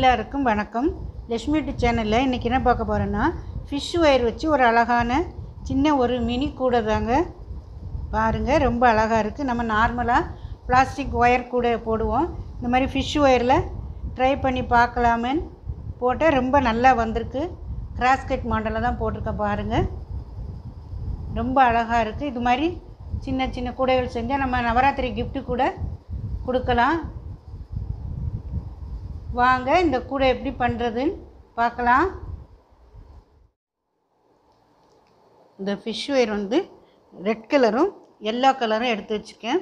எல்லாருக்கும் வணக்கம் லக்ஷ்மி டு சேனலில் இன்றைக்கி என்ன பார்க்க போகிறேன்னா ஃபிஷ் ஒயர் வச்சு ஒரு அழகான சின்ன ஒரு மினி கூடை தாங்க பாருங்கள் ரொம்ப அழகாக இருக்குது நம்ம நார்மலாக பிளாஸ்டிக் ஒயர் கூட போடுவோம் இந்த மாதிரி ஃபிஷ் ஒயரில் ட்ரை பண்ணி பார்க்கலாமேன்னு போட்டால் ரொம்ப நல்லா வந்திருக்கு கிராஸ்கட் மாடலில் தான் போட்டிருக்கேன் பாருங்கள் ரொம்ப அழகாக இருக்குது இது மாதிரி சின்ன சின்ன கூடைகள் செஞ்சால் நம்ம நவராத்திரி gift கூட கொடுக்கலாம் வாங்க இந்த கூடை எப்படி பண்ணுறதுன்னு பார்க்கலாம் இந்த ஃபிஷ் ஒயர் வந்து ரெட் கலரும் எல்லோ கலரும் எடுத்து வச்சுக்கேன்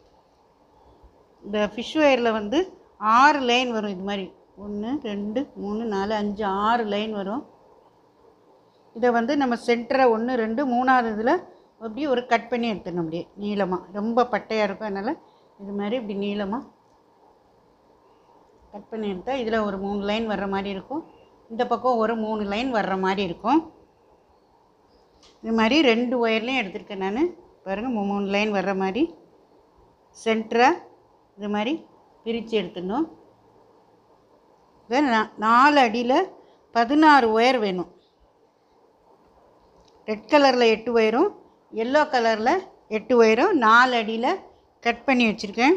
இந்த ஃபிஷ் ஒயரில் வந்து ஆறு லைன் வரும் இது மாதிரி ஒன்று ரெண்டு மூணு நாலு அஞ்சு ஆறு லைன் வரும் இதை வந்து நம்ம சென்டராக ஒன்று ரெண்டு மூணாவது இதில் அப்படியே ஒரு கட் பண்ணி எடுத்துடணும் அப்படியே நீளமாக ரொம்ப பட்டையாக இருக்கும் அதனால் இது மாதிரி இப்படி நீளமாக கட் பண்ணி எடுத்தால் இதில் ஒரு மூணு லைன் வர்ற மாதிரி இருக்கும் இந்த பக்கம் ஒரு மூணு லைன் வர்ற மாதிரி இருக்கும் இது மாதிரி ரெண்டு ஒயர்லேயும் எடுத்திருக்கேன் நான் பாருங்கள் மூ- மூணு லைன் வர்ற மாதிரி சென்டராக இது மாதிரி பிரித்து எடுத்துடணும் இதை நா- நாலு அடியில் பதினாறு ஒயர் வேணும் ரெட் கலரில் எட்டு ஒயரும் எல்லோ கலரில் எட்டு ஒயரும் நாலு அடியில் கட் பண்ணி வச்சுருக்கேன்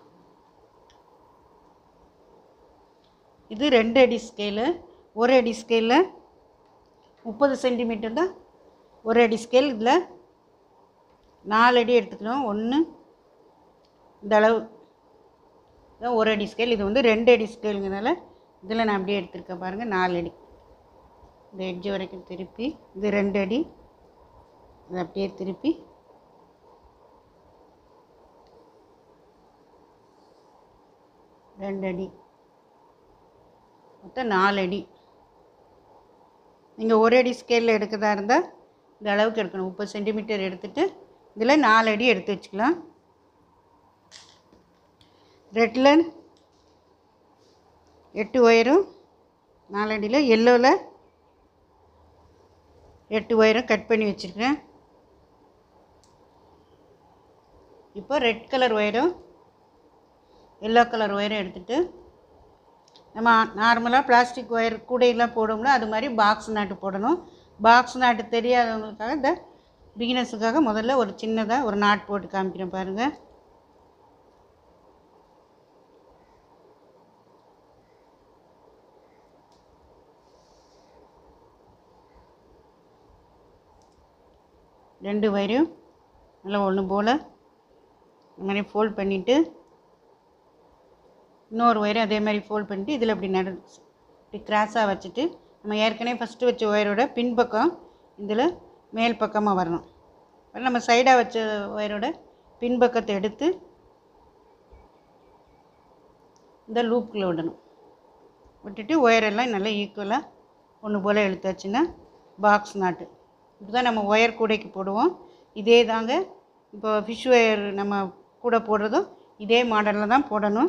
இது ரெண்டு அடி ஸ்கேலு ஒரு அடி ஸ்கேலில் முப்பது சென்டிமீட்டர் தான் ஒரு அடி ஸ்கேல் இதில் நாலு அடி எடுத்துக்கணும் ஒன்று இந்த அளவு இதான் ஒரு அடி ஸ்கேல் இது வந்து ரெண்டு அடி ஸ்கேலுங்கிறனால இதில் நான் அப்படியே எடுத்திருக்கேன் பாருங்கள் நாலு அடி இந்த எட்ஜ் வரைக்கும் திருப்பி இது ரெண்டு அடி இதை அப்படியே திருப்பி ரெண்டு அடி மொத்தம் நாலு அடி நீங்கள் ஒரு அடி ஸ்கேலில் எடுக்கிறதா இருந்தால் இந்த அளவுக்கு எடுக்கணும் முப்பது சென்டிமீட்டர் எடுத்துட்டு இதில் நாலு அடி எடுத்து வச்சுக்கலாம் ரெட்டில் எட்டு ஒயரும் நாலு அடியில் எல்லோவில் எட்டு ஒயரும் கட் பண்ணி வச்சுருக்கேன் இப்போ ரெட் கலர் ஒயரும் எல்லோ கலர் ஒயரும் எடுத்துகிட்டு நம்ம நார்மலாக பிளாஸ்டிக் ஒயர் கூடையெல்லாம் போடுவோம்ல அது மாதிரி பாக்ஸ் நாட்டு போடணும் பாக்ஸ் நாட்டு தெரியாதவங்களுக்காக இந்த பிகினர்ஸுக்காக முதல்ல ஒரு சின்னதாக ஒரு நாட் போட்டு காமிக்கிறேன் பாருங்கள் ரெண்டு வயரையும் நல்லா ஒன்று போல் இந்த மாதிரி ஃபோல்ட் பண்ணிவிட்டு இன்னொரு ஒயரும் அதே மாதிரி ஃபோல்ட் பண்ணிட்டு இதில் இப்படி நடு இப்படி கிராஸாக வச்சுட்டு நம்ம ஏற்கனவே ஃபஸ்ட்டு வச்ச ஒயரோட பின்பக்கம் இதில் மேல் பக்கமாக வரணும் அப்புறம் நம்ம சைடாக வச்ச ஒயரோட பின்பக்கத்தை எடுத்து இந்த லூப்புக்குள்ளே விடணும் விட்டுட்டு ஒயரெல்லாம் நல்லா ஈக்குவலாக ஒன்று போல் இழுத்தாச்சுன்னா பாக்ஸ் நாட்டு இப்படி தான் நம்ம ஒயர் கூடைக்கு போடுவோம் இதே தாங்க இப்போ ஃபிஷ் ஒயர் நம்ம கூட போடுறதும் இதே மாடலில் தான் போடணும்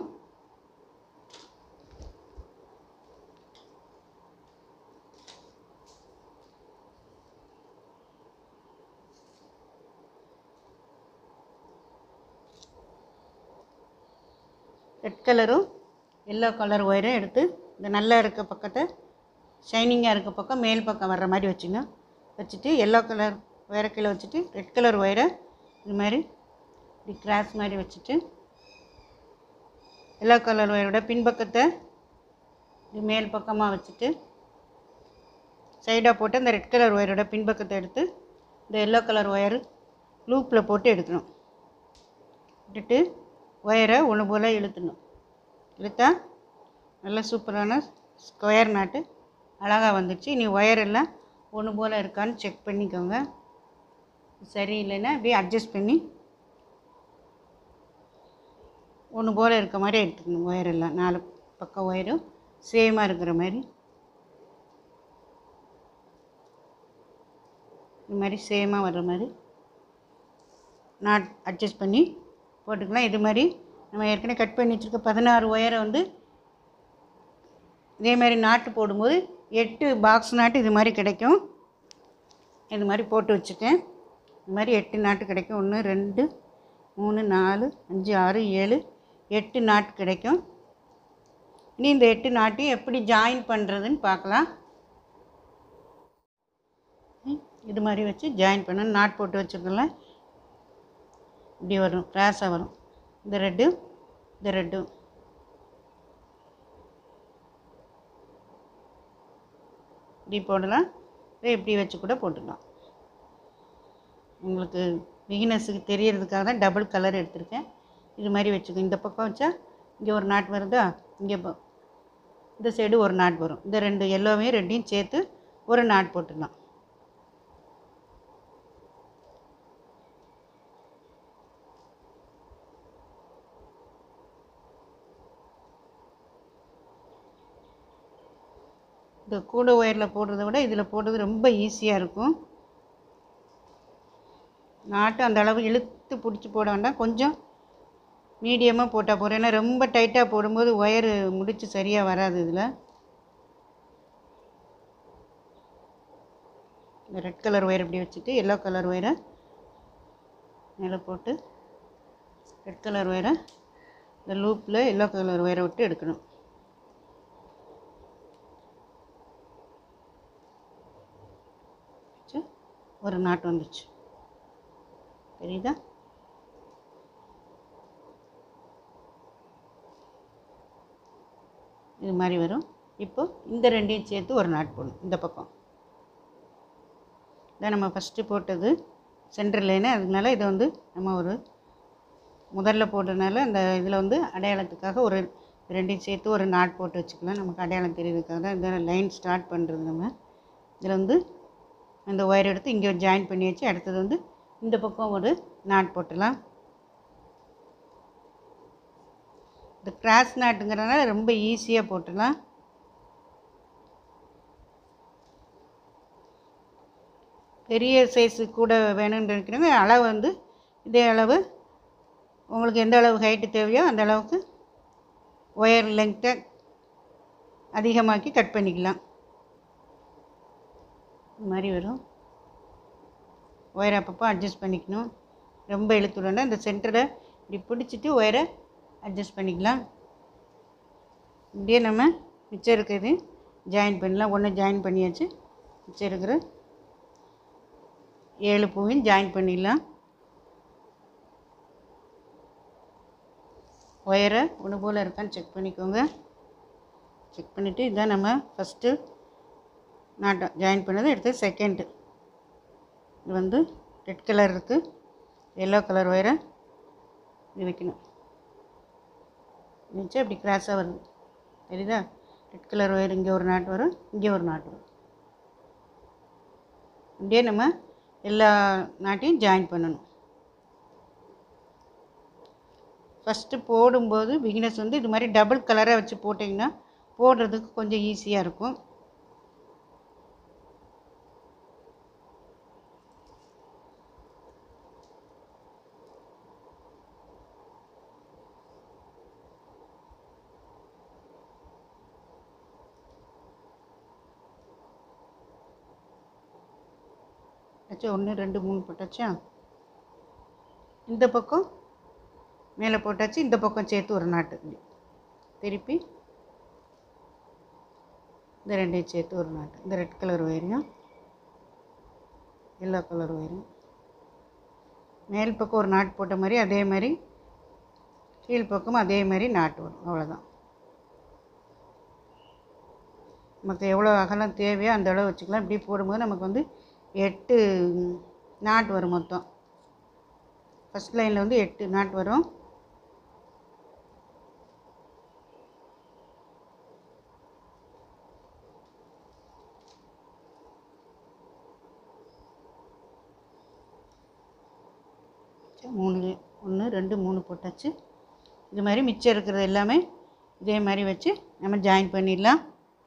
ரெட் கலரும் எல்லோ கலர் ஒயரும் எடுத்து இந்த நல்லா இருக்க பக்கத்தை ஷைனிங்காக இருக்க பக்கம் மேல் பக்கம் வர்ற மாதிரி வச்சுங்க வச்சுட்டு எல்லோ கலர் ஒயரை கீழே வச்சுட்டு ரெட் கலர் ஒயரை இது மாதிரி இப்படி கிராஸ் மாதிரி வச்சுட்டு எல்லோ கலர் ஒயரோட பின்பக்கத்தை இது மேல் பக்கமாக வச்சுட்டு சைடாக போட்டு அந்த ரெட் கலர் ஒயரோட பின்பக்கத்தை எடுத்து இந்த எல்லோ கலர் ஒயரு லூப்பில் போட்டு எடுக்கணும் விட்டுட்டு ஒயரை ஒன்று போல் இழுத்துணும் இழுத்தா நல்ல சூப்பரான ஸ்கொயர் நாட்டு அழகாக வந்துடுச்சு இனி ஒயர் எல்லாம் ஒன்று போல் இருக்கான்னு செக் பண்ணிக்கோங்க சரியில்லைன்னா அப்படியே அட்ஜஸ்ட் பண்ணி ஒன்று போல் இருக்க மாதிரி எடுத்துக்கணும் ஒயர் எல்லாம் நாலு பக்கம் ஒயரும் சேமாக இருக்கிற மாதிரி இது மாதிரி சேமாக வர்ற மாதிரி நாட் அட்ஜஸ்ட் பண்ணி போட்டுக்கலாம் இது மாதிரி நம்ம ஏற்கனவே கட் பண்ணி வச்சுருக்க பதினாறு ஒயரை வந்து இதே மாதிரி நாட்டு போடும்போது எட்டு பாக்ஸ் நாட்டு இது மாதிரி கிடைக்கும் இது மாதிரி போட்டு வச்சுருக்கேன் இது மாதிரி எட்டு நாட்டு கிடைக்கும் ஒன்று ரெண்டு மூணு நாலு அஞ்சு ஆறு ஏழு எட்டு நாட்டு கிடைக்கும் இனி இந்த எட்டு நாட்டையும் எப்படி ஜாயின் பண்ணுறதுன்னு பார்க்கலாம் ம், இது மாதிரி வச்சு ஜாயின் பண்ணணும் நாட் போட்டு வச்சுருக்கல இப்படி வரும் கிராஸாக வரும் இந்த ரெட்டு இந்த ரெட்டும் இப்படி போடலாம் இல்லை இப்படி வச்சு கூட போட்டுக்கலாம் உங்களுக்கு பிகினர்ஸுக்கு தெரியறதுக்காக தான் டபுள் கலர் எடுத்திருக்கேன் இது மாதிரி வச்சுக்கோ இந்த பக்கம் வச்சா இங்கே ஒரு நாட் வருதா இங்கே ப- இந்த சைடு ஒரு நாட் வரும் இந்த ரெண்டு எல்லோவையும் ரெண்டையும் சேர்த்து ஒரு நாட் போட்டுடலாம் இந்த கூட ஒயரில் போடுறத விட இதில் போடுறது ரொம்ப ஈஸியாக இருக்கும் நாட்டு அந்த அளவு இழுத்து பிடிச்சி போட வேண்டாம் கொஞ்சம் மீடியமாக போட்டால் போதும் ஏன்னா ரொம்ப டைட்டாக போடும்போது ஒயரு முடிச்சு சரியாக வராது இதில் இந்த ரெட் கலர் ஒயர் இப்படி வச்சுட்டு எல்லோ கலர் ஒயரை மேலே போட்டு ரெட் கலர் ஒயரை இந்த லூப்பில் எல்லோ கலர் ஒயரை விட்டு எடுக்கணும் வச்சு ஒரு நாட்டு வந்துச்சு தெரியுதா இது மாதிரி வரும் இப்போ இந்த ரெண்டையும் சேர்த்து ஒரு நாட் போடணும் இந்த பக்கம் இதான் நம்ம ஃபஸ்ட்டு போட்டது சென்டர் லைனு அதனால இதை வந்து நம்ம ஒரு முதல்ல போட்டதுனால அந்த இதில் வந்து அடையாளத்துக்காக ஒரு ரெண்டையும் சேர்த்து ஒரு நாட் போட்டு வச்சுக்கலாம் நமக்கு அடையாளம் தெரியறதுக்காக தான் இந்த லைன் ஸ்டார்ட் பண்ணுறது நம்ம இதில் வந்து அந்த ஒயர் எடுத்து இங்கே ஜாயின் பண்ணி வச்சு அடுத்தது வந்து இந்த பக்கம் ஒரு நாட் போட்டுடலாம் இந்த கிராஸ் நாட்டுங்கிறதுனால ரொம்ப ஈஸியாக போட்டுடலாம் பெரிய சைஸு கூட வேணும்னு நினைக்கிறவங்க அளவு வந்து இதே அளவு உங்களுக்கு எந்த அளவு ஹைட்டு தேவையோ அந்த அளவுக்கு ஒயர் லெங்க்த்தை அதிகமாக்கி கட் பண்ணிக்கலாம் இந்த மாதிரி வரும் ஒயரை அப்பப்போ அட்ஜஸ்ட் பண்ணிக்கணும் ரொம்ப இழுத்து விடணும் இந்த சென்டரை இப்படி பிடிச்சிட்டு ஒயரை அட்ஜஸ்ட் பண்ணிக்கலாம் இப்படியே நம்ம மிச்சம் இருக்கிறது ஜாயின் பண்ணலாம் ஒன்று ஜாயின் பண்ணியாச்சு மிச்சம் இருக்கிற ஏழு பூவையும் ஜாயின் பண்ணிடலாம் ஒயரை ஒன்று போல் இருக்கான்னு செக் பண்ணிக்கோங்க செக் பண்ணிவிட்டு இதான் நம்ம ஃபஸ்ட்டு நாட்டம் ஜாயின் பண்ணது எடுத்து செகண்டு இது வந்து ரெட் கலர் இருக்குது எல்லோ கலர் ஒயரை இது வைக்கணும் வச்சு அப்படி கிராஸாக வருது தெரியுதா ரெட் கலர் ஒயர் இங்கே ஒரு நாட்டு வரும் இங்கே ஒரு நாட்டு வரும் இப்படியே நம்ம எல்லா நாட்டையும் ஜாயின் பண்ணணும் ஃபஸ்ட்டு போடும்போது பிகினர்ஸ் வந்து இது மாதிரி டபுள் கலராக வச்சு போட்டிங்கன்னா போடுறதுக்கு கொஞ்சம் ஈஸியாக இருக்கும் ஆச்சா ஒன்று ரெண்டு மூணு போட்டாச்சா இந்த பக்கம் மேலே போட்டாச்சு இந்த பக்கம் சேர்த்து ஒரு நாட்டு இப்படி திருப்பி இந்த ரெண்டையும் சேர்த்து ஒரு நாட்டு இந்த ரெட் கலர் ஒயரையும் எல்லோ கலர் ஒயரும் மேல் பக்கம் ஒரு நாட்டு போட்ட மாதிரி அதே மாதிரி கீழ் பக்கமும் அதே மாதிரி நாட்டு வரும் அவ்வளோதான் நமக்கு எவ்வளோ அகலம் தேவையோ அந்த அளவு வச்சுக்கலாம் இப்படி போடும்போது நமக்கு வந்து எட்டு நாட் வரும் மொத்தம் ஃபஸ்ட் லைனில் வந்து எட்டு நாட் வரும் சரி, மூணு ஒன்று ரெண்டு மூணு போட்டாச்சு இது மாதிரி மிச்சம் இருக்கிறது எல்லாமே இதே மாதிரி வச்சு நம்ம ஜாயின் பண்ணிடலாம்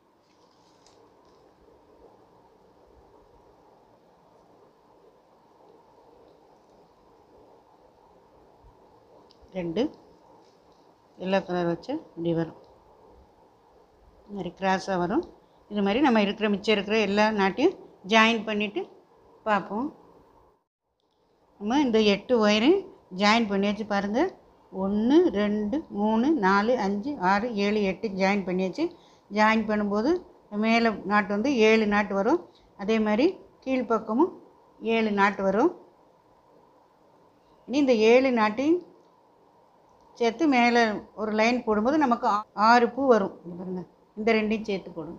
ரெண்டு எல்லோ கலர் வச்சு இப்படி வரும் இது மாதிரி கிராஸாக வரும் இது மாதிரி நம்ம இருக்கிற மிச்சம் இருக்கிற எல்லா நாட்டையும் ஜாயின் பண்ணிவிட்டு பார்ப்போம் நம்ம இந்த எட்டு ஒயரையும் ஜாயின் பண்ணியாச்சு பாருங்கள் ஒன்று ரெண்டு மூணு நாலு அஞ்சு ஆறு ஏழு எட்டு ஜாயின் பண்ணியாச்சு ஜாயின் பண்ணும்போது மேலே நாட்டு வந்து ஏழு நாட்டு வரும் அதே மாதிரி கீழ்ப்பக்கமும் ஏழு நாட்டு வரும் இனி இந்த ஏழு நாட்டையும் சேர்த்து மேலே ஒரு லைன் போடும்போது நமக்கு ஆ- ஆறு பூ வரும் இங்க பாருங்க இந்த ரெண்டையும் சேர்த்து போடணும்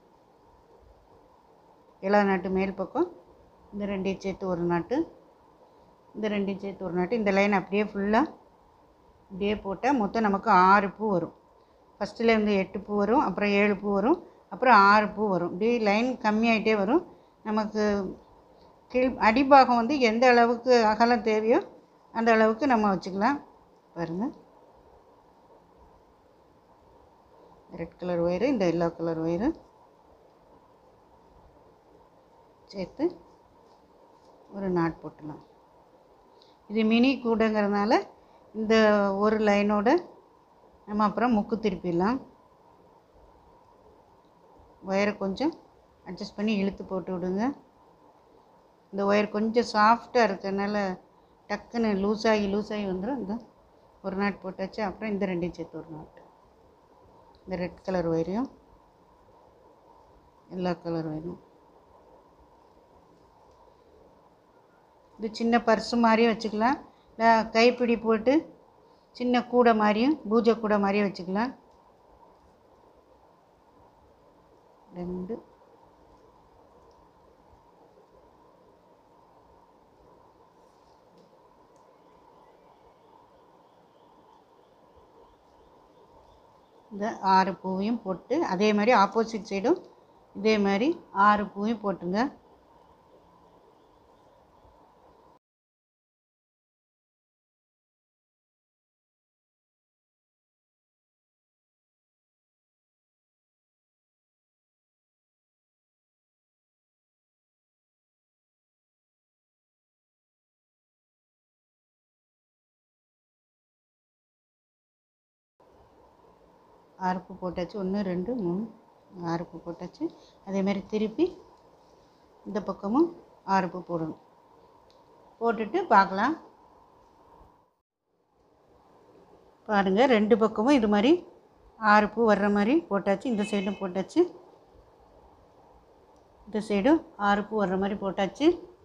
ஏழாவது நாட்டு மேல் பக்கம் இந்த ரெண்டையும் சேர்த்து ஒரு நாட்டு இந்த ரெண்டையும் சேர்த்து ஒரு நாட்டு இந்த லைன் அப்படியே ஃபுல்லாக இப்படியே போட்டால் மொத்தம் நமக்கு ஆறு பூ வரும் ஃபஸ்ட்டில் இருந்து எட்டு பூ வரும் அப்புறம் ஏழு பூ வரும் அப்புறம் ஆறு பூ வரும் இப்படி லைன் கம்மியாயிட்டே வரும் நமக்கு கீழ் அடிபாகம் வந்து எந்த அளவுக்கு அகலம் தேவையோ அந்த அளவுக்கு நம்ம வச்சுக்கலாம் பாருங்கள் ரெட் கலர் ஒயரு இந்த எல்லோ கலர் ஒயரு சேர்த்து ஒரு நாட் போட்டுடலாம் இது மினி கூடைங்கிறதுனால இந்த ஒரு லைனோட நம்ம அப்புறம் முக்கு திருப்பிடலாம் ஒயரை கொஞ்சம் அட்ஜஸ்ட் பண்ணி இழுத்து போட்டு விடுங்க இந்த ஒயர் கொஞ்சம் சாஃப்டாக இருக்கறனால டக்குன்னு லூஸாகி லூஸாகி வந்துடும் இந்த ஒரு நாட் போட்டாச்சு அப்புறம் இந்த ரெண்டையும் சேர்த்து ஒரு நாட் இந்த ரெட் கலர் ஒயரையும் எல்லா கலர் ஒயரும் இது சின்ன பர்ஸு மாதிரியும் வச்சுக்கலாம் இல்லை கைப்பிடி போட்டு சின்ன கூடை மாதிரியும் பூஜை கூடை மாதிரியும் வச்சுக்கலாம் ரெண்டு இந்த ஆறு பூவையும் போட்டு அதே மாதிரி ஆப்போசிட் சைடும் இதே மாதிரி ஆறு பூவையும் போட்டுங்க ஆறு பூ போட்டாச்சு ஒன்று ரெண்டு மூணு ஆறு பூ போட்டாச்சு அதே மாதிரி திருப்பி இந்த பக்கமும் ஆறு பூ போடணும் போட்டுட்டு பார்க்கலாம் பாருங்கள் ரெண்டு பக்கமும் இது மாதிரி ஆறு பூ வர்ற மாதிரி போட்டாச்சு இந்த சைடும் போட்டாச்சு இந்த சைடும் ஆறு பூ வர்ற மாதிரி போட்டாச்சு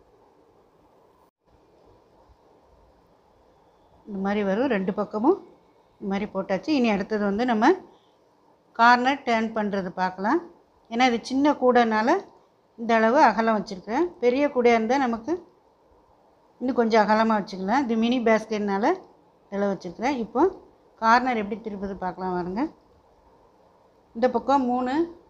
இந்த மாதிரி வரும் ரெண்டு பக்கமும் இந்த மாதிரி போட்டாச்சு இனி அடுத்தது வந்து நம்ம கார்னர் டேர்ன் பண்ணுறது பார்க்கலாம் ஏன்னா இது சின்ன கூடைனால இந்த அளவு அகலம் வச்சுருக்கேன் பெரிய கூடையாக இருந்தால் நமக்கு இன்னும் கொஞ்சம் அகலமாக வச்சுக்கலாம் இது மினி பேஸ்கெட்னால இதில் வச்சுருக்கிறேன் இப்போ கார்னர் எப்படி திருப்பது பார்க்கலாம் பாருங்க இந்த பக்கம் மூணு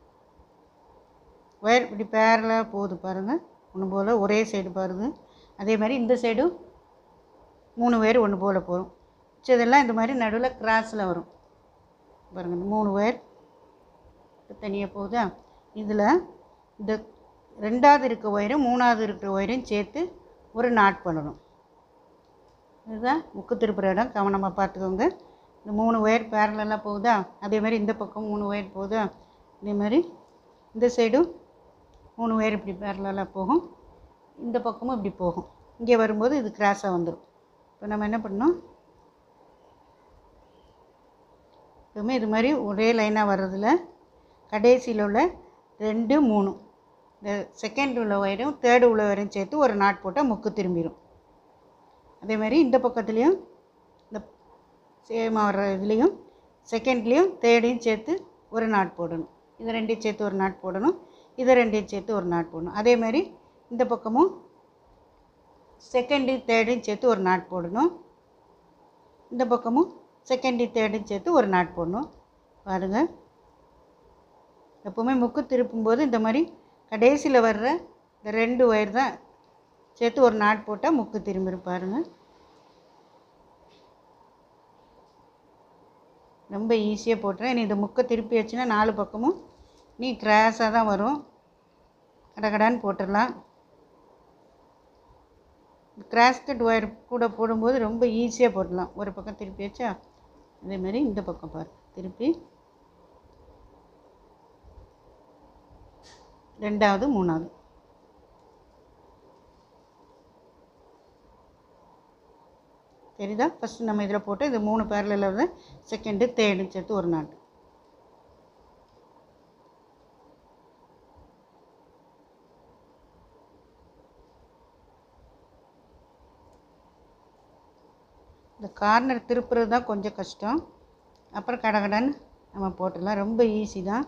ஒயர் இப்படி பேரலாக போகுது பாருங்கள் ஒன்று போல் ஒரே சைடு பாருங்க அதே மாதிரி இந்த சைடும் மூணு ஒயர் ஒன்று போல் போகும் மிச்சதெல்லாம் இந்த மாதிரி நடுவில் கிராஸில் வரும் பாருங்கள் இந்த மூணு ஒயர் தனியாக போகுதா இதில் இந்த ரெண்டாவது இருக்க ஒயரும் மூணாவது இருக்கிற ஒயரையும் சேர்த்து ஒரு நாட் பண்ணணும் இதுதான் முக்கு திருப்புற இடம் கவனமாக பார்த்துக்கோங்க இந்த மூணு ஒயர் பேரலெல்லாம் போகுதா அதே மாதிரி இந்த பக்கம் மூணு ஒயர் போகுதா இதே மாதிரி இந்த சைடும் மூணு ஒயர் இப்படி பேரலெல்லாம் போகும் இந்த பக்கமும் இப்படி போகும் இங்கே வரும்போது இது கிராஸாக வந்துடும் இப்போ நம்ம என்ன பண்ணோம் எப்பவுமே இது மாதிரி ஒரே லைனாக வர்றதில் கடைசியில் உள்ள ரெண்டு மூணு இந்த செகண்ட் உள்ள ஒயரும் தேர்டு உள்ள ஒயரும் சேர்த்து ஒரு நாட் போட்டால் முக்கு திரும்பிடும் அதே மாதிரி இந்த பக்கத்துலேயும் இந்த சேமாக வர்ற இதுலேயும் செகண்ட்லேயும் தேர்டையும் சேர்த்து ஒரு நாட் போடணும் இதை ரெண்டையும் சேர்த்து ஒரு நாட் போடணும் இதை ரெண்டையும் சேர்த்து ஒரு நாட் போடணும் அதே மாதிரி இந்த பக்கமும் செகண்டு தேர்டையும் சேர்த்து ஒரு நாட் போடணும் இந்த பக்கமும் செகண்டு தேர்டும் சேர்த்து ஒரு நாட் போடணும் பாருங்கள் எப்போவுமே முக்கு திருப்பும்போது இந்த மாதிரி கடைசியில் வர்ற இந்த ரெண்டு ஒயர் தான் சேர்த்து ஒரு நாட் போட்டால் முக்கு திரும்பிடும் பாருங்கள் ரொம்ப ஈஸியாக போட்டுறேன் நீ இந்த முக்கை திருப்பி வச்சுன்னா நாலு பக்கமும் நீ கிராஸாக தான் வரும் கடகடான்னு போட்டுடலாம் கிராஸ் கட் ஒயர் கூட போடும்போது ரொம்ப ஈஸியாக போடலாம் ஒரு பக்கம் திருப்பி வச்சா அதே மாதிரி இந்த பக்கம் பாரு திருப்பி ரெண்டாவது மூணாவது தெரியுதா ஃபஸ்ட்டு நம்ம இதில் போட்டு இது மூணு பேரலில் வந்து செகண்டு தேர்டு சேர்த்து ஒரு நாட்டு இந்த கார்னர் திருப்புறது தான் கொஞ்சம் கஷ்டம் அப்புறம் கடகடன்னு நம்ம போட்டுடலாம் ரொம்ப ஈஸி தான்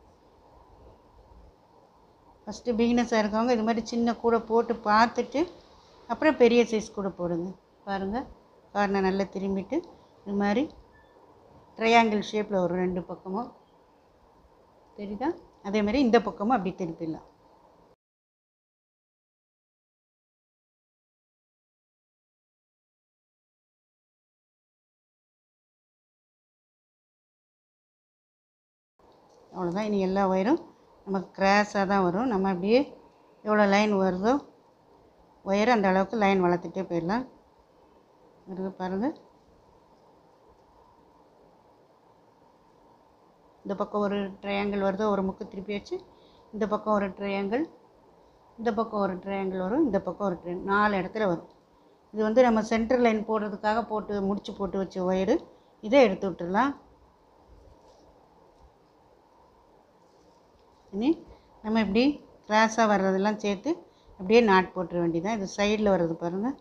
ஃபஸ்ட்டு பிகினஸாக இருக்கவங்க இது மாதிரி சின்ன கூடை போட்டு பார்த்துட்டு அப்புறம் பெரிய சைஸ் கூட போடுங்க பாருங்கள் கார்னர் நல்லா திரும்பிட்டு இது மாதிரி ட்ரையாங்கிள் ஷேப்பில் வரும் ரெண்டு பக்கமும் தெரியுதா அதே மாதிரி இந்த பக்கமும் அப்படி திருப்பிடலாம் அவ்வளோதான் இனி எல்லா ஒயரும் நமக்கு கிராஸாக தான் வரும் நம்ம அப்படியே எவ்வளோ லைன் வருதோ ஒயர் அந்த அளவுக்கு லைன் வளர்த்துட்டே போயிடலாம் வருது பாருங்கள் இந்த பக்கம் ஒரு ட்ரையாங்கிள் வருதோ ஒரு முக்கு திருப்பி வச்சு இந்த பக்கம் ஒரு ட்ரையாங்கிள் இந்த பக்கம் ஒரு ட்ரையாங்கிள் வரும் இந்த பக்கம் ஒரு ட்ரை நாலு இடத்துல வரும் இது வந்து நம்ம சென்டர் லைன் போடுறதுக்காக போட்டு முடிச்சு போட்டு வச்ச ஒயரு இதை எடுத்து விட்டுடலாம் இனி நம்ம இப்படி கிராஸாக வர்றதெல்லாம் சேர்த்து அப்படியே நாட் போட்டுற வேண்டியதான் இது சைடில் வர்றது பாருங்கள்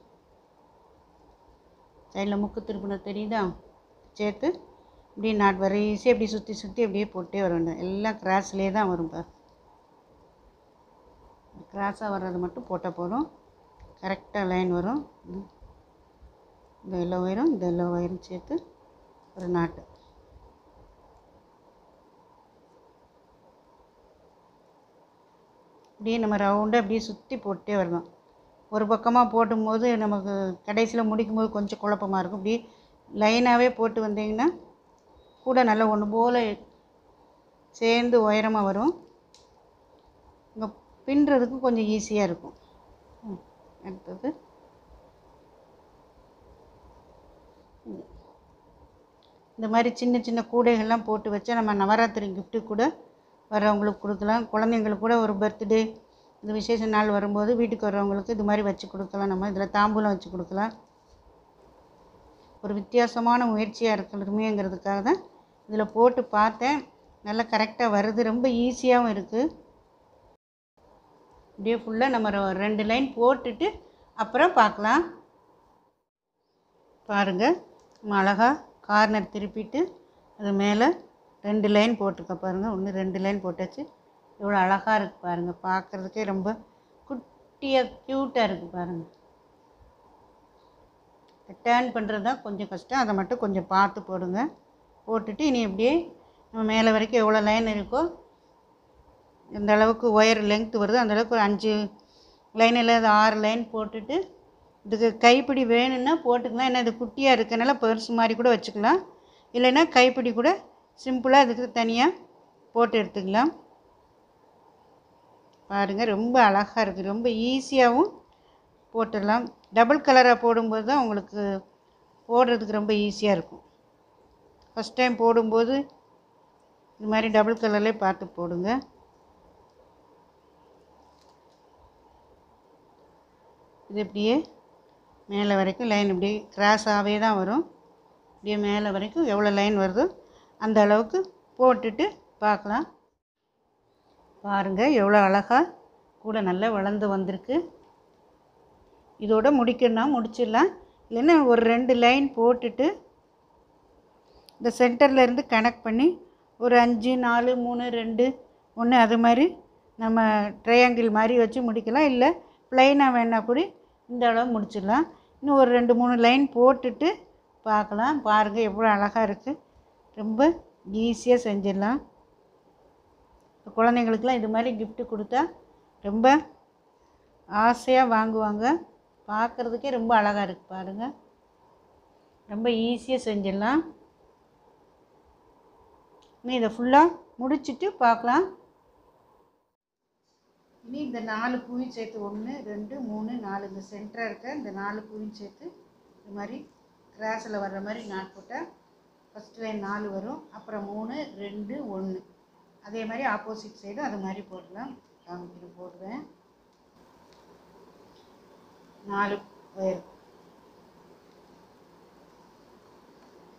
சைடில் முக்கு திருப்பினது தெரியுதா சேர்த்து இப்படியே நாட் வர ஈஸியாக இப்படி சுற்றி சுற்றி அப்படியே போட்டே வர வேண்டாம் எல்லாம் கிராஸ்லேயே தான் வரும் பார் கிராஸாக வர்றது மட்டும் போட்டால் போதும் கரெக்டாக லைன் வரும் ம். இந்த எல்லோ ஒயரும் இந்த எல்லோ ஒயரும் சேர்த்து ஒரு நாட்டு அப்படியே நம்ம ரவுண்டாக அப்படியே சுற்றி போட்டே வரலாம் ஒரு பக்கமாக போடும்போது நமக்கு கடைசியில் முடிக்கும்போது கொஞ்சம் குழப்பமாக இருக்கும் இப்படி லைனாகவே போட்டு வந்தீங்கன்னா கூட நல்லா ஒன்று போல் சேர்ந்து உயரமாக வரும் இங்கே பின்னுறதுக்கும் கொஞ்சம் ஈஸியாக இருக்கும் ம், அடுத்தது இது. இந்த மாதிரி சின்ன சின்ன கூடைகள்லாம் போட்டு வச்சா நம்ம நவராத்திரி gift கூட வர்றவங்களுக்கு கொடுக்கலாம் குழந்தைங்களுக்கு கூட ஒரு பர்த்டே இந்த விசேஷ நாள் வரும்போது வீட்டுக்கு வர்றவங்களுக்கு இது மாதிரி வச்சு கொடுக்கலாம் நம்ம இதில் தாம்பூலம் வச்சு கொடுக்கலாம் ஒரு வித்தியாசமான முயற்சியாக இருக்கணுமேங்கிறதுக்காக தான் இதில் போட்டு பார்த்தேன் நல்லா கரெக்டாக வருது ரொம்ப ஈஸியாகவும் இருக்குது இப்படியே ஃபுல்லாக நம்ம ரெ- ரெண்டு லைன் போட்டுட்டு அப்புறம் பார்க்கலாம் பாருங்கள் நம்ம அழகாக கார்னர் திருப்பிட்டு அது மேலே ரெண்டு லைன் போட்டிருக்க பாருங்கள் ஒன்று ரெண்டு லைன் போட்டாச்சு எவ்வளோ அழகாக இருக்குது பாருங்கள் பார்க்குறதுக்கே ரொம்ப குட்டியாக க்யூட்டாக இருக்குது பாருங்கள் டேர்ன் பண்ணுறது தான் கொஞ்சம் கஷ்டம் அதை மட்டும் கொஞ்சம் பார்த்து போடுங்க போட்டுட்டு இனி இப்படியே நம்ம மேலே வரைக்கும் எவ்வளோ லைன் இருக்கோ எந்த அளவுக்கு ஒயர் லெங்க்த் வருதோ அந்த அளவுக்கு ஒரு அஞ்சு லைன் இல்லாத ஆறு லைன் போட்டுட்டு இதுக்கு கைப்பிடி வேணும்னா போட்டுக்கலாம் ஏன்னா இது குட்டியாக இருக்கனால பெருசு மாதிரி கூட வச்சுக்கலாம் இல்லைன்னா கைப்பிடி கூட சிம்பிளாக இதுக்கு தனியாக போட்டு எடுத்துக்கலாம் பாருங்கள் ரொம்ப அழகாக இருக்குது ரொம்ப ஈஸியாகவும் போட்டுடலாம் டபுள் கலராக போடும்போது தான் உங்களுக்கு போடுறதுக்கு ரொம்ப ஈஸியாக இருக்கும் ஃபஸ்ட் டைம் போடும்போது இது மாதிரி டபுள் கலர்லேயே பார்த்து போடுங்க இது இப்படியே மேலே வரைக்கும் லைன் இப்படியே கிராஸாகவே தான் வரும் இப்படியே மேலே வரைக்கும் எவ்வளோ லைன் வருதோ அந்த அளவுக்கு போட்டுட்டு பார்க்கலாம் பாருங்கள் எவ்வளோ அழகாக கூட நல்லா வளர்ந்து வந்திருக்கு இதோட முடிக்கணும்னா முடிச்சிடலாம் இல்லைன்னா ஒரு ரெண்டு லைன் போட்டுட்டு இந்த சென்டரில் இருந்து கனெக்ட் பண்ணி ஒரு அஞ்சு நாலு மூணு ரெண்டு ஒன்று அது மாதிரி நம்ம ட்ரையாங்கிள் மாதிரி வச்சு முடிக்கலாம் இல்லை ப்ளைனாக வேணால் கூட இந்த அளவு முடிச்சிடலாம் இன்னும் ஒரு ரெண்டு மூணு லைன் போட்டுட்டு பார்க்கலாம் பாருங்கள் எவ்வளோ அழகாக இருக்குது ரொம்ப ஈஸியாக செஞ்சிடலாம் குழந்தைங்களுக்குலாம் இது மாதிரி gift கொடுத்தா ரொம்ப ஆசையாக வாங்குவாங்க பார்க்குறதுக்கே ரொம்ப அழகாக இருக்குது பாருங்கள் ரொம்ப ஈஸியாக செஞ்சிடலாம் இனி இதை ஃபுல்லாக முடிச்சிட்டு பார்க்கலாம் இனி இந்த நாலு பூவையும் சேர்த்து ஒன்று ரெண்டு மூணு நாலு இந்த சென்டராக இருக்க இந்த நாலு பூவையும் சேர்த்து இது மாதிரி கிராஸில் வர்ற மாதிரி நாட் போட்டால் ஃபஸ்ட் லைன் நாலு வரும் அப்புறம் மூணு ரெண்டு ஒன்று அதே மாதிரி ஆப்போசிட் சைடு அது மாதிரி போடலாம் காமிக்கிற போடுறேன் நாலு ஒயர்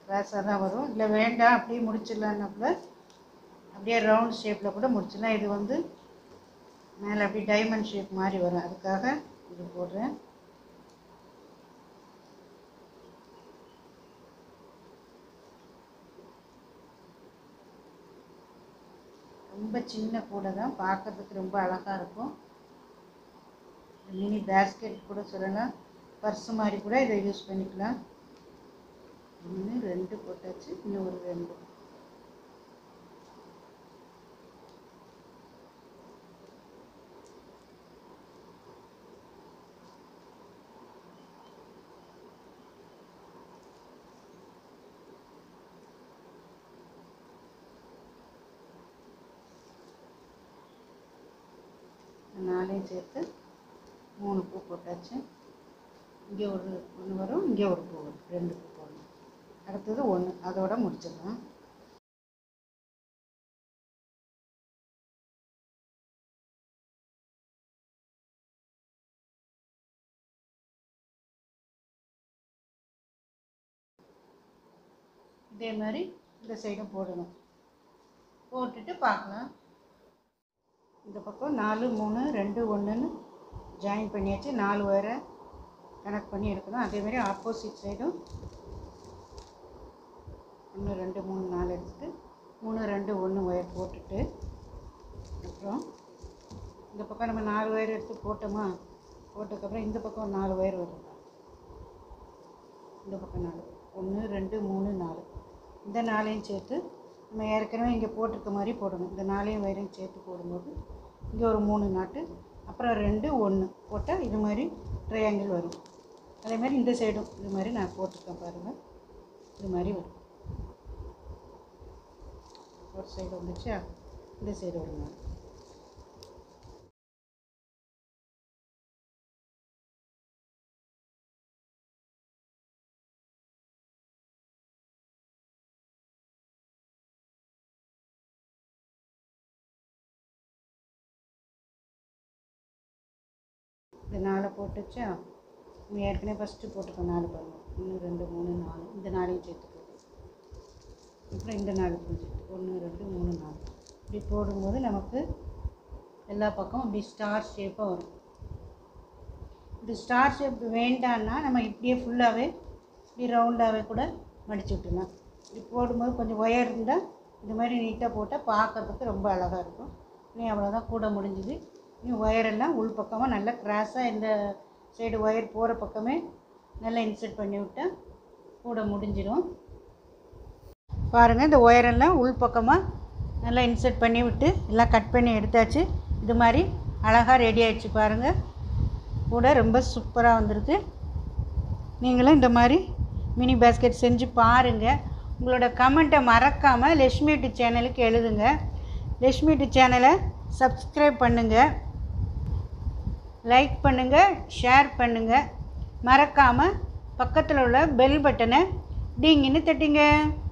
கிராஸாக தான் வரும் இல்லை வேண்டாம் அப்படியே முடிச்சிடலான்னா கூட அப்படியே ரவுண்ட் ஷேப்பில் கூட முடிச்சிடலாம் இது வந்து மேலே அப்படியே டைமண்ட் ஷேப் மாதிரி வரும் அதுக்காக இது போடுறேன் ரொம்ப சின்ன கூடை தான் பார்க்கறதுக்கு ரொம்ப அழகாக இருக்கும் மினி பேஸ்கெட் கூட சொல்லலாம் பர்ஸ் மாதிரி கூட இதை யூஸ் பண்ணிக்கலாம் ஒன்று ரெண்டு போட்டாச்சு இன்னும் ஒரு ரெண்டு நாலையும் சேர்த்து மூணு பூ போட்டாச்சு இங்கே ஒரு ஒன்று வரும் இங்கே ஒரு பூ வரும் ரெண்டு பூ போடணும் அடுத்தது ஒன்று அதோட முடிச்சிடலாம் இதே மாதிரி இந்த சைடும் போடணும் போட்டுட்டு பார்க்கலாம் இந்த பக்கம் நாலு மூணு ரெண்டு ஒன்றுன்னு ஜாயின் பண்ணியாச்சு நாலு வரை கனெக்ட் பண்ணி எடுக்கணும் அதேமாதிரி ஆப்போசிட் சைடும் ஒன்று ரெண்டு மூணு நாலு எடுத்துட்டு மூணு ரெண்டு ஒன்று ஒயர் போட்டுட்டு அப்புறம் இந்த பக்கம் நம்ம நாலு ஒயர் எடுத்து போட்டோமா போட்டதுக்கப்புறம் இந்த பக்கம் நாலு ஒயர் வரும் இந்த பக்கம் நாலு ஒன்று ரெண்டு மூணு நாலு இந்த நாளையும் சேர்த்து நம்ம ஏற்கனவே இங்கே போட்டிருக்க மாதிரி போடணும் இந்த நாளையும் வயரையும் சேர்த்து போடும்போது இங்கே ஒரு மூணு நாட்டு அப்புறம் ரெண்டு ஒன்று போட்டால் இது மாதிரி ட்ரையாங்கிள் வரும் அதே மாதிரி இந்த சைடும் இது மாதிரி நான் போட்டிருக்கேன் பாருங்கள் இது மாதிரி வரும் ஒரு சைடு வந்துச்சா இந்த சைடு ஒரு நாள் இந்த நாலை போட்டுச்சா நம்ம ஏற்கனவே ஃபஸ்ட்டு போட்டுக்கோ நாலு பாருங்க ஒன்று ரெண்டு மூணு நாலு இந்த நாளையும் சேர்த்து போட்டு அப்புறம் இந்த நாலு சேர்த்து ஒன்று ரெண்டு மூணு நாலு இப்படி போடும்போது நமக்கு எல்லா பக்கம் இப்படி ஸ்டார் ஷேப்பாக வரும் இப்படி ஸ்டார் ஷேப் வேண்டான்னா நம்ம இப்படியே ஃபுல்லாகவே இப்படி ரவுண்டாகவே கூட மடிச்சு விட்டுலாம் இப்படி போடும்போது கொஞ்சம் ஒயர் இருந்தால் இந்த மாதிரி நீட்டாக போட்டால் பார்க்கறதுக்கு ரொம்ப அழகாக இருக்கும் நீ அவ்வளோதான் கூட முடிஞ்சுது நீ ஒயரெல்லாம் உள் பக்கமாக நல்லா கிராஸாக இந்த சைடு ஒயர் போகிற பக்கமே நல்லா இன்சர்ட் பண்ணி விட்டால் கூட முடிஞ்சிடும் பாருங்கள் இந்த ஒயரெல்லாம் உள் பக்கமாக நல்லா இன்சர்ட் பண்ணி விட்டு எல்லாம் கட் பண்ணி எடுத்தாச்சு இது மாதிரி அழகாக ரெடி ஆயிடுச்சு பாருங்கள் கூட ரொம்ப சூப்பராக வந்திருக்கு நீங்களும் இந்த மாதிரி மினி பேஸ்கெட் செஞ்சு பாருங்கள் உங்களோட கமெண்ட்டை மறக்காமல் லக்ஷ்மி டி சேனலுக்கு எழுதுங்க லக்ஷ்மி டி சேனலை சப்ஸ்கிரைப் பண்ணுங்கள் லைக் பண்ணுங்கள் ஷேர் பண்ணுங்கள் மறக்காமல் பக்கத்தில் உள்ள பெல் பட்டனை டிங்கின்னு தட்டுங்க